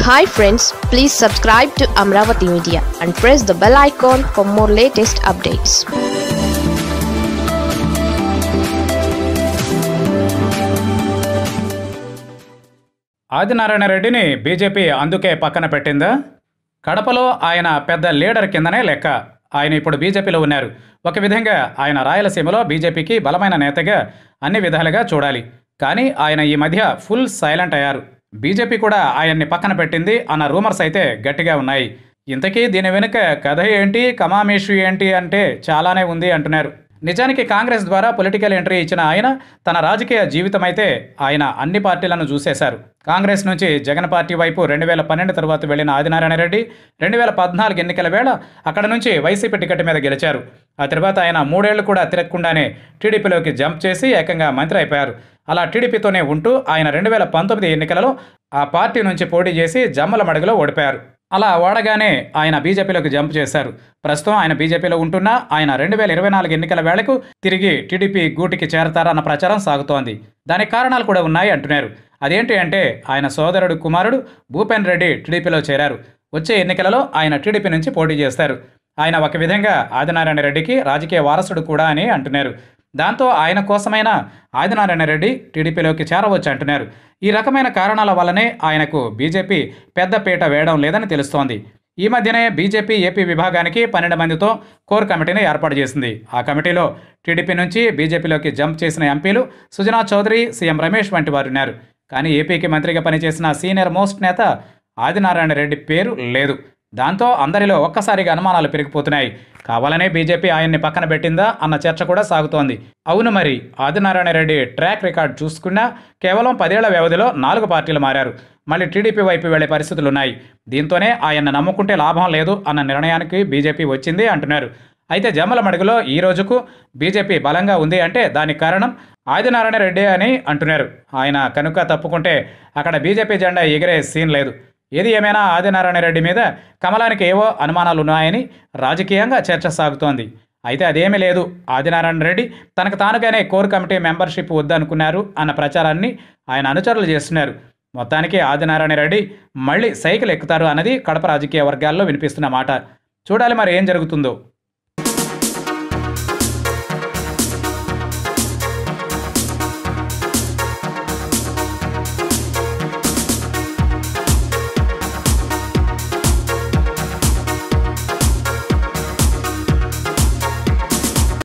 hi friends please subscribe to Amaravati media and press the bell icon for more latest updates Adinarayana రెడ్డిని BJP అందుకే పక్కన పెట్టిందా కడపలో ఆయన పెద్ద లీడర్ కిందనే లెక్క ఆయన ఇప్పుడు బీజేపీలో ఉన్నారు ఒక విధంగా ఆయన రాయలసీమలో బీజేపీకి బలమైన నేతగా అన్ని విధాలుగా చూడాలి కానీ ఆయన ఈ మధ్య ఫుల్ సైలెంట్ అయ్యారు బీజేపీ కూడా ఆయన్ని పక్కన పెట్టింది అన్న రూమర్స్ అయితే గట్టిగా ఉన్నాయి ఇంతకీ దీని వెనుక కథ ఏంటి కమామేషు ఏంటి అంటే చాలానే ఉంది అంటున్నారు నిజానికి కాంగ్రెస్ ద్వారా పొలిటికల్ ఎంట్రీ ఇచ్చిన ఆయన తన రాజకీయ జీవితం అయితే ఆయన అన్ని పార్టీలను చూసేశారు కాంగ్రెస్ నుంచి జగన్ పార్టీ వైపు రెండు వేల పన్నెండు తరువాత వెళ్లిన ఆదినారాయణ రెడ్డి రెండు వేల పద్నాలుగు ఎన్నికల వేళ అక్కడ నుంచి వైసీపీ టికెట్ మీద గెలిచారు ఆ తర్వాత ఆయన మూడేళ్లు కూడా తిరగకుండానే టీడీపీలోకి జంప్ చేసి ఏకంగా మంత్రి అయిపోయారు అలా టీడీపీతోనే ఉంటూ ఆయన రెండు వేల పంతొమ్మిది ఎన్నికలలో ఆ పార్టీ నుంచి పోటీ చేసి జమ్మల మడుగులో ఓడిపోయారు అలా ఓడగానే ఆయన బీజేపీలోకి జంప్ చేశారు ప్రస్తుతం ఆయన బీజేపీలో ఉంటున్నా ఆయన రెండు వేల ఇరవై నాలుగు ఎన్నికల వేళకు తిరిగి టీడీపీ గూటికి చేరతారన్న ప్రచారం సాగుతోంది దానికి కారణాలు కూడా ఉన్నాయి అంటున్నారు అదేంటి అంటే ఆయన సోదరుడు కుమారుడు భూపెన్ రెడ్డి టీడీపీలో చేరారు వచ్చే ఎన్నికలలో ఆయన టీడీపీ నుంచి పోటీ చేస్తారు ఆయన ఒక విధంగా ఆదినారాయణ రెడ్డికి రాజకీయ వారసుడు కూడా అని అంటున్నారు దాంతో ఆయన కోసమైనా ఆదినారాయణ రెడ్డి టీడీపీలోకి చేరవచ్చు అంటున్నారు ఈ రకమైన కారణాల వల్లనే ఆయనకు బీజేపీ పెద్దపీట వేయడం లేదని తెలుస్తోంది ఈ మధ్యనే బీజేపీ ఏపీ విభాగానికి పన్నెండు మందితో కోర్ కమిటీని ఏర్పాటు చేసింది ఆ కమిటీలో టీడీపీ నుంచి బీజేపీలోకి జంప్ చేసిన ఎంపీలు సుజనా చౌదరి సీఎం రమేష్ వంటి వారు ఉన్నారు కానీ ఏపీకి మంత్రిగా పనిచేసిన సీనియర్ మోస్ట్ నేత ఆదినారాయణ రెడ్డి పేరు లేదు దాంతో అందరిలో ఒక్కసారిగా అనుమానాలు పెరిగిపోతున్నాయి కావాలనే బీజేపీ ఆయన్ని పక్కన పెట్టిందా అన్న చర్చ కూడా సాగుతోంది అవును మరి ఆదినారాయణ రెడ్డి ట్రాక్ రికార్డ్ చూసుకున్నా కేవలం పదేళ్ల వ్యవధిలో నాలుగు పార్టీలు మారారు మళ్ళీ టీడీపీ వైపు వెళ్లే పరిస్థితులు ఉన్నాయి దీంతోనే ఆయన నమ్ముకుంటే లాభం లేదు అన్న నిర్ణయానికి బీజేపీ వచ్చింది అంటున్నారు అయితే జమ్మల మడుగులో ఈ రోజుకు బీజేపీ బలంగా ఉంది అంటే దానికి కారణం ఆదినారాయణ రెడ్డి అని అంటున్నారు ఆయన కనుక తప్పుకుంటే అక్కడ బీజేపీ జెండా ఎగిరే సీన్ లేదు ఏది ఏమైనా ఆదినారాయణ రెడ్డి మీద కమలానికి ఏవో అనుమానాలు ఉన్నాయని రాజకీయంగా చర్చ సాగుతోంది అయితే అదేమీ లేదు ఆదినారాయణ రెడ్డి తనకు తానుగానే కోర్ కమిటీ మెంబర్షిప్ వద్దనుకున్నారు అన్న ప్రచారాన్ని ఆయన అనుచరులు చేస్తున్నారు మొత్తానికి ఆదినారాయణ రెడ్డి మళ్ళీ సైకిల్ ఎక్కుతారు అన్నది కడప రాజకీయ వర్గాల్లో వినిపిస్తున్న మాట చూడాలి మరి ఏం జరుగుతుందో